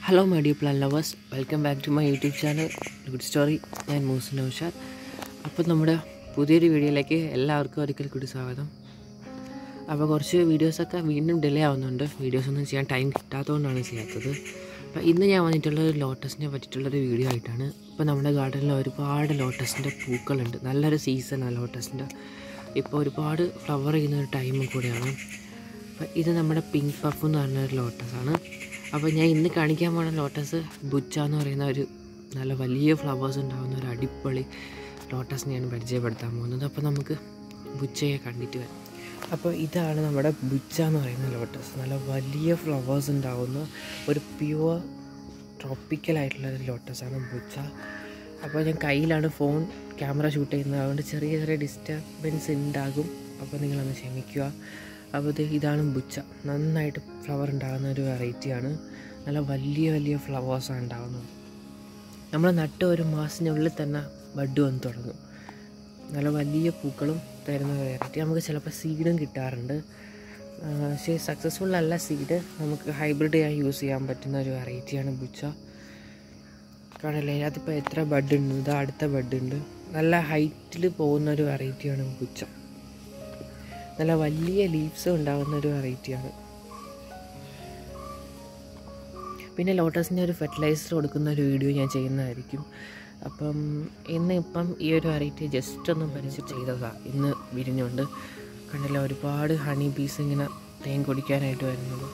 hello my dear plant lovers welcome back to my YouTube channel good story ഞാൻ മൂസിൻ നൗഷാദ് അപ്പോൾ നമ്മുടെ പുതിയൊരു വീഡിയോയിലേക്ക് എല്ലാവർക്കും ഒരിക്കൽ കൂടി സ്വാഗതം അപ്പോൾ കുറച്ച് വീഡിയോസൊക്കെ വീണ്ടും ഡിലേ ആവുന്നുണ്ട് വീഡിയോസ് ഒന്നും ചെയ്യാൻ ടൈം കിട്ടാത്തതുകൊണ്ടാണ് ചെയ്യാത്തത് അപ്പോൾ ഇന്ന് ഞാൻ വന്നിട്ടുള്ളത് ലോട്ടസിനെ പറ്റിയിട്ടുള്ളൊരു വീഡിയോ ആയിട്ടാണ് ഇപ്പോൾ നമ്മുടെ ഗാർഡനിൽ ഒരുപാട് ലോട്ടസിൻ്റെ പൂക്കളുണ്ട് നല്ലൊരു സീസണാണ് ലോട്ടസിൻ്റെ ഇപ്പോൾ ഒരുപാട് ഫ്ലവർ ചെയ്യുന്ന ഒരു ടൈമും കൂടെയാണ് അപ്പോൾ ഇത് നമ്മുടെ പിങ്ക് പഫ് എന്ന് പറഞ്ഞ ഒരു ലോട്ടസാണ് അപ്പോൾ ഞാൻ ഇന്ന് കാണിക്കാൻ പോണ ലോട്ടസ് ബുച്ച എന്ന് പറയുന്ന ഒരു നല്ല വലിയ ഫ്ലവേഴ്സ് ഉണ്ടാകുന്ന ഒരു അടിപൊളി ലോട്ടസിനെയാണ് പരിചയപ്പെടുത്താൻ പോകുന്നത് അപ്പോൾ നമുക്ക് ബുച്ചയെ കണ്ടിട്ട് വരാം അപ്പോൾ ഇതാണ് നമ്മുടെ ബുച്ച എന്ന് പറയുന്ന ലോട്ടസ് നല്ല വലിയ ഫ്ലവേഴ്സ് ഉണ്ടാകുന്ന ഒരു പ്യുവർ ട്രോപ്പിക്കലായിട്ടുള്ള ഒരു ലോട്ടസാണ് ബുച്ച അപ്പോൾ ഞാൻ കയ്യിലാണ് ഫോൺ ക്യാമറ ഷൂട്ട് ചെയ്യുന്നത് അതുകൊണ്ട് ചെറിയ ചെറിയ ഡിസ്റ്റർബൻസ് ഉണ്ടാകും അപ്പോൾ നിങ്ങളൊന്ന് ക്ഷമിക്കുക അപ്പോൾ ഇത് ഇതാണ് ബുച്ച നന്നായിട്ട് ഫ്ലവർ ഉണ്ടാകുന്ന ഒരു വെറൈറ്റിയാണ് നല്ല വലിയ വലിയ ഫ്ലവേഴ്സാണ് ഉണ്ടാകുന്നത് നമ്മൾ നട്ട് ഒരു മാസത്തിനുള്ളിൽ തന്നെ ബഡ് വന്ന് തുടങ്ങും നല്ല വലിയ പൂക്കളും തരുന്ന വെറൈറ്റി നമുക്ക് ചിലപ്പോൾ സീഡും കിട്ടാറുണ്ട് ആ, പക്ഷേ സക്സസ്ഫുൾ അല്ല സീഡ് നമുക്ക് ഹൈബ്രിഡ് ആയി യൂസ് ചെയ്യാൻ പറ്റുന്ന ഒരു വെറൈറ്റിയാണ് ബുച്ച കാണില്ലേ അതിപ്പോൾ എത്ര ബഡ് ഉണ്ട് ഇതാ അടുത്ത ബഡ് ഉണ്ട് നല്ല ഹൈറ്റിൽ പോകുന്ന ഒരു വെറൈറ്റിയാണ് ബുച്ച നല്ല വലിയ ലീവ്സ് ഉണ്ടാകുന്ന ഒരു വെറൈറ്റിയാണ് പിന്നെ ലോട്ടസിൻ്റെ ഒരു ഫെർട്ടിലൈസർ കൊടുക്കുന്ന ഒരു വീഡിയോ ഞാൻ ചെയ്യുന്നതായിരിക്കും അപ്പം ഇന്ന് ഇപ്പം ഈ ഒരു വെറൈറ്റി ജസ്റ്റ് ഒന്ന് പരിചയം ചെയ്തതാണ് ഇന്ന് വിരിഞ്ഞുകൊണ്ട് കണ്ടില്ല ഒരുപാട് ഹണി ബീസ് ഇങ്ങനെ തേൻ കുടിക്കാനായിട്ട് വരുന്നത്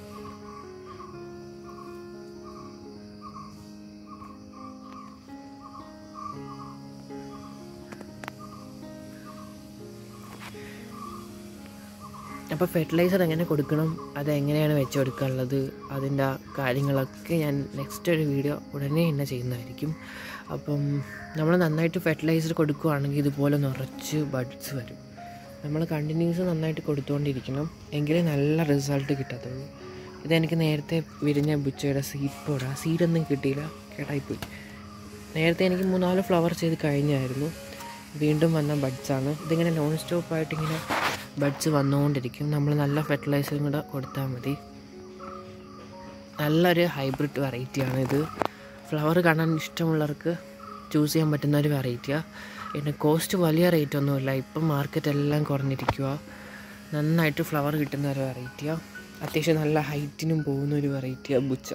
അപ്പോൾ ഫെർട്ടിലൈസർ എങ്ങനെ കൊടുക്കണം അത് എങ്ങനെയാണ് വെച്ച് കൊടുക്കാനുള്ളത് അതിൻ്റെ കാര്യങ്ങളൊക്കെ ഞാൻ നെക്സ്റ്റ് ഒരു വീഡിയോ ഉടനെ തന്നെ ചെയ്യുന്നതായിരിക്കും അപ്പം നമ്മൾ നന്നായിട്ട് ഫെർട്ടിലൈസർ കൊടുക്കുകയാണെങ്കിൽ ഇതുപോലെ നിറച്ച് ബഡ്സ് വരും നമ്മൾ കണ്ടിന്യൂസ് നന്നായിട്ട് കൊടുത്തുകൊണ്ടിരിക്കണം എങ്കിലേ നല്ല റിസൾട്ട് കിട്ടത്തുള്ളൂ ഇതെനിക്ക് നേരത്തെ വിരിഞ്ഞ ബുച്ചയുടെ സീഡ് പോടാ സീഡൊന്നും കിട്ടിയില്ല കേടായിപ്പോയി നേരത്തെ എനിക്ക് മൂന്നാല് ഫ്ലവർ ചെയ്ത് കഴിഞ്ഞായിരുന്നു വീണ്ടും വന്ന ബഡ്സാണ് ഇതിങ്ങനെ നോൺ സ്റ്റോപ്പായിട്ട് ഇങ്ങനെ ബഡ്സ് വന്നുകൊണ്ടിരിക്കും നമ്മൾ നല്ല ഫെർട്ടിലൈസറും കൂടെ കൊടുത്താൽ മതി നല്ലൊരു ഹൈബ്രിഡ് വെറൈറ്റിയാണ് ഇത് ഫ്ലവർ കാണാൻ ഇഷ്ടമുള്ളവർക്ക് ചൂസ് ചെയ്യാൻ പറ്റുന്ന ഒരു വെറൈറ്റിയാണ് പിന്നെ കോസ്റ്റ് വലിയ റേറ്റ് ഒന്നുമില്ല ഇപ്പം മാർക്കറ്റ് എല്ലാം കുറഞ്ഞിരിക്കുക നന്നായിട്ട് ഫ്ലവർ കിട്ടുന്ന ഒരു വെറൈറ്റിയാണ് അത്യാവശ്യം നല്ല ഹൈറ്റിനും പോകുന്ന ഒരു വെറൈറ്റിയാണ് ബുച്ച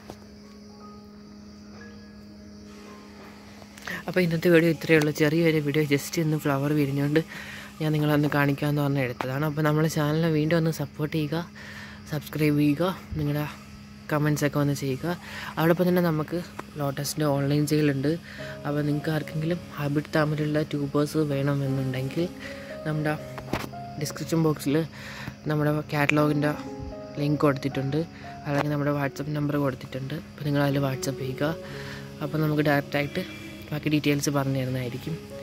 അപ്പോൾ ഇന്നത്തെ വീഡിയോ ഇത്രയേ ഉള്ളൂ ചെറിയൊരു വീഡിയോ ജസ്റ്റ് ഇന്ന് ഫ്ലവർ വിരിഞ്ഞുകൊണ്ട് ഞാൻ നിങ്ങളൊന്ന് കാണിക്കാമെന്ന് പറഞ്ഞ് എടുത്തതാണ് അപ്പോൾ നമ്മുടെ ചാനലിനെ വീണ്ടും ഒന്ന് സപ്പോർട്ട് ചെയ്യുക സബ്സ്ക്രൈബ് ചെയ്യുക നിങ്ങളുടെ കമൻസ് ഒക്കെ ഒന്ന് ചെയ്യുക അതോടൊപ്പം തന്നെ നമുക്ക് ലോട്ടസിൻ്റെ ഓൺലൈൻ സെയിലുണ്ട് അപ്പോൾ നിങ്ങൾക്ക് ആർക്കെങ്കിലും ഹാബിറ്റ് താമരയുള്ള ട്യൂബേഴ്സ് വേണമെന്നുണ്ടെങ്കിൽ നമ്മുടെ ഡിസ്ക്രിപ്ഷൻ ബോക്സിൽ നമ്മുടെ കാറ്റലോഗിൻ്റെ ലിങ്ക് കൊടുത്തിട്ടുണ്ട് അല്ലെങ്കിൽ നമ്മുടെ വാട്സപ്പ് നമ്പർ കൊടുത്തിട്ടുണ്ട് അപ്പോൾ നിങ്ങൾ അതിൽ വാട്സപ്പ് ചെയ്യുക അപ്പോൾ നമുക്ക് ഡയറക്റ്റായിട്ട് ബാക്കി ഡീറ്റെയിൽസ് പറഞ്ഞു തരുന്നതായിരിക്കും